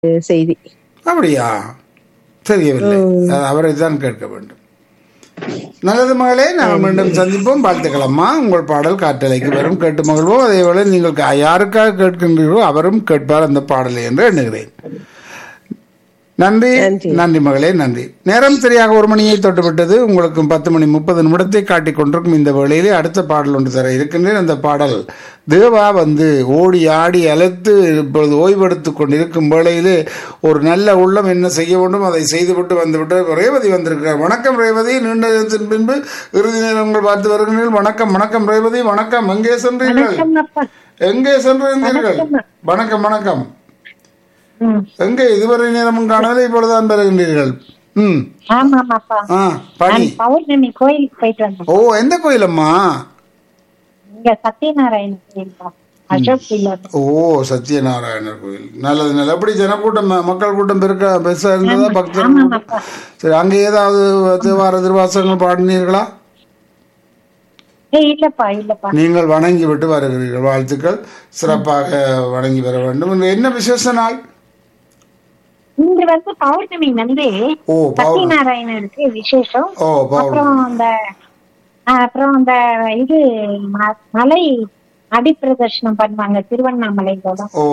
செய்தி அப்படியா தெரியவில்லை அது அவரை தான் கேட்க வேண்டும் நல்லது மகளே நாங்கள் மீண்டும் சந்திப்போம் வாழ்த்துக்களம்மா உங்கள் பாடல் காற்றலைக்கு வரும் கேட்டு மகிழ்வோம் அதே போல நீங்கள் கா- யாருக்காக கேட்கின்றீர்களோ அவரும் கேட்பார் அந்த பாடலை என்று எண்ணுகிறேன் நன்றி நன்றி. நன்றி மகளே நன்றி நேரம் சரியாக ஒரு மணியை தொட்டுவிட்டது உங்களுக்கு பத்து மணி முப்பது நிமிடத்தை காட்டிக் கொண்டிருக்கும் இந்த வேளையிலே அடுத்த பாடல் ஒன்று தர இருக்கின்றேன் அந்த பாடல் தேவா வந்து ஓடி ஆடி அழைத்து இப்பொழுது ஓய்வெடுத்துக் கொண்டிருக்கும் வேளையிலே ஒரு நல்ல உள்ளம் என்ன செய்ய வேண்டும் அதை செய்துவிட்டு வந்துவிட்டு ரேவதி வந்திருக்கிறார் வணக்கம் ரேவதி நீண்ட நேரத்தின் பின்பு இறுதி நேரங்கள் பார்த்து வருகிறீர்கள் வணக்கம் வணக்கம் ரேவதி வணக்கம் எங்கே சென்றீர்கள் எங்கே சென்றிருந்தீர்கள் வணக்கம் வணக்கம் எங்கே இதுவரை நேரமும் காணவில்லை இப்பொழுதுதான் பெறுகின்றீர்கள் ம் ஆமாமாப்பா ஆ படி நான் பௌர்ணமி கோயிலுக்கு போயிட்டு வந்தேன் ஓ எந்த கோயிலம்மா இங்க சத்யநாராயண கோயில்ப்பா அசோக் பில்லர் ஓ சத்யநாராயணர் கோயில் நல்லது நல்லது எப்படி ஜனக்கூட்டம் ம- மக்கள் கூட்டம் பெருக்க பெருசா இருந்ததா பக்தர்கள் கூட்டம்? ஆமாப்பா சரி அங்கே ஏதாவது தேவார திருவாசகங்கள் பாடினீர்களா ஏய் இல்லப்பா இல்லப்பா நீங்கள் வணங்கி விட்டு வருகிறீர்கள் வாழ்த்துக்கள் சிறப்பாக வணங்கி வர வேண்டும் இன்று என்ன விசேஷ நாள் இங்க வந்து பௌர்ணமி வந்து ஓ பௌர்ணமி சத்யநாராயணருக்கு விசேஷம் ஓ பௌர்ணமி அப்புறம் அந்த ஆஹ், அப்புறம் அந்த இது ம- மலை அடிப்பிரதர்ஷனம் பண்ணுவாங்க திருவண்ணாமலையில ஓ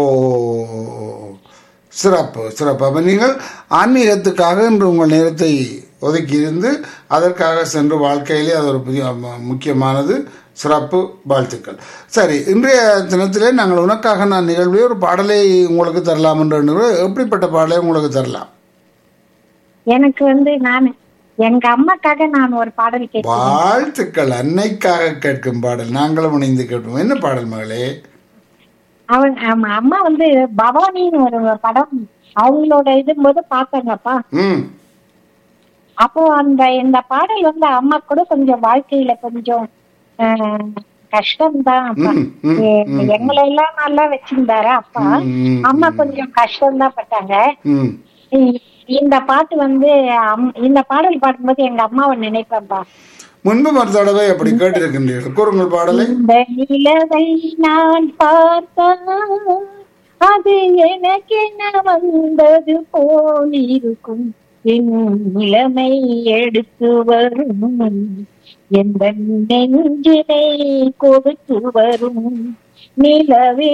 சிறப்பு சிறப்பு அப்போ நீங்கள் ஆன்மீகத்துக்காக இன்று உங்கள் நேரத்தை ஒதுக்கி இருந்து அதற்காக சென்று வாழ்க்கையிலே அது ஒரு புதிய ம- முக்கியமானது சிறப்பு வாழ்த்துக்கள் சரி இன்றைய தினத்திலே நாங்கள் உனக்காக நான் நிகழ்வே ஒரு பாடலை உங்களுக்கு தரலாம் என்று எண்ணுகிறோம். எப்படிப்பட்ட பாடலை உங்களுக்கு தரலாம் எனக்கு வந்து நான் எங்க அம்மாக்காக நான் ஒரு பாடல் கேட்டேன் வாழ்த்துக்கள் அன்னைக்காக கேட்கும் பாடல் நாங்களும் இணைந்து கேட்போம் என்ன பாடல் மகளே அவங்க ஆமா, அம்மா வந்து பவானின்னு ஒரு படம் அவங்களோட இது போது பார்த்தேங்கப்பா ம் அப்போ அந்த இந்த பாடல் வந்து அம்மா கூட கொஞ்சம் வாழ்க்கையில கொஞ்சம் கஷ்டம்தான் அப்பா ம், ம், எ- எங்களை எல்லாம் நல்லா வச்சிருந்தாரு அப்பா ம், அம்மா கொஞ்சம் கஷ்டம்தான் பட்டாங்க ம் இ- இந்த பாட்டு வந்து அம்- இந்த பாடல் பாடும்போது எங்க அம்மாவை நினைப்பேன்ப்பா முன்பு ஒரு தடவை அப்படி கேட்டிருக்கின்றீர்கள் கூறுங்கள் பாடலை இந்த நிலவை நான் பார்த்தால் அது எனக்கென வந்தது போலிருக்கும் என் நிலைமை எடுத்து வரும் எந்த நெஞ்சினை கொடுத்து வரும் நிலவே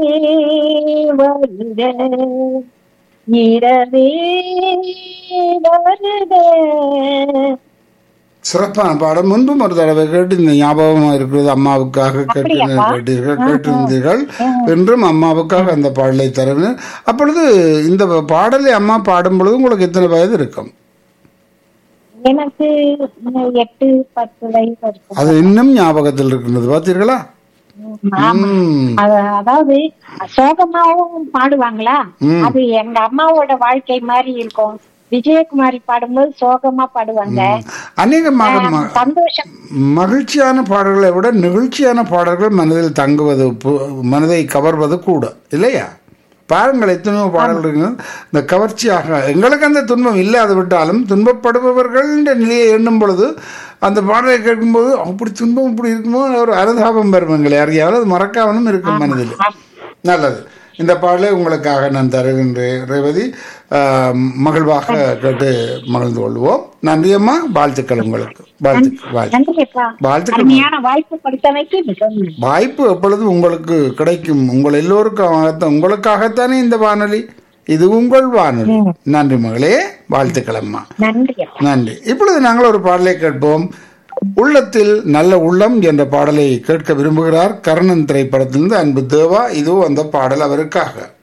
வருட இரவே வருட சிறப்பான பாடம் முன்பும் ஒரு தடவை கேட்டு இந்த ஞாபகமா இருக்கிறது அம்மாவுக்காக கேட்டு அப்படியாப்பா? கேட்டீர்கள் கேட்டிருந்தீர்கள் என்றும் அம்மாவுக்காக அந்த பாடலை தருவேன் அப்பொழுது இந்த பாடலை அம்மா பாடும் பொழுது உங்களுக்கு எத்தனை வயது இருக்கும் எனக்கு இன்னும் எட்டு பத்து வயசு இருக்கும் அது இன்னும் ஞாபகத்தில் இருக்கின்றது பார்த்தீர்களா ஆமா. ம். அது- அதாவது சோகமாவும் பாடுவாங்களா ம். அது எங்க அம்மாவோட வாழ்க்கை மாதிரி இருக்கும் விஜயகுமாரி பாடும்போது சோகமா பாடுவாங்க அநேகமாக ம- சந்தோஷம் மகிழ்ச்சியான பாடல்களை விட நெகிழ்ச்சியான பாடல்கள் மனதில் தங்குவது பு- மனதை கவர்வது கூட இல்லையா பாருங்கள் எத்தனையோ பாடல்கள் இருக்கு இந்த கவர்ச்சியாக எங்களுக்கு அந்த துன்பம் இல்லாது விட்டாலும் துன்பப்படுபவர்கள் நிலையை எண்ணும் பொழுது அந்த பாடலை கேட்கும்போது அப்படி துன்பம் இப்படி இருக்குமோ ஒரு அனுதாபம் வரும் எங்களை அறியாமல் அது மறக்காமலும் இருக்கும் மனதில் நல்லது இந்த பாடலை உங்களுக்காக நான் தருகின்றேன் ரேவதி ஆஹ், மகிழ்வாக கேட்டு மகிழ்ந்து கொள்வோம் நன்றி அம்மா வாழ்த்துக்கள் உங்களுக்கு வாழ்த்து வாழ்த்து நன்றிப்பா வாழ்த்துக்கள் அருமையான வாய்ப்பு கொடுத்தமைக்கு மிகவும் வாய்ப்பு எப்பொழுதும் உங்களுக்கு கிடைக்கும் உங்கள் எல்லோருக்கும் உங்களுக்காகத்தானே இந்த வானொலி இது உங்கள் வானொலி நன்றி மகளே வாழ்த்துக்கள் அம்மா நன்றி அப்பா. நன்றி இப்பொழுது நாங்கள் ஒரு பாடலை கேட்போம் உள்ளத்தில் நல்ல உள்ளம் என்ற பாடலை கேட்க விரும்புகிறார் கர்ணன் திரைப்படத்திலிருந்து அன்பு தேவா இதோ அந்த பாடல் அவருக்காக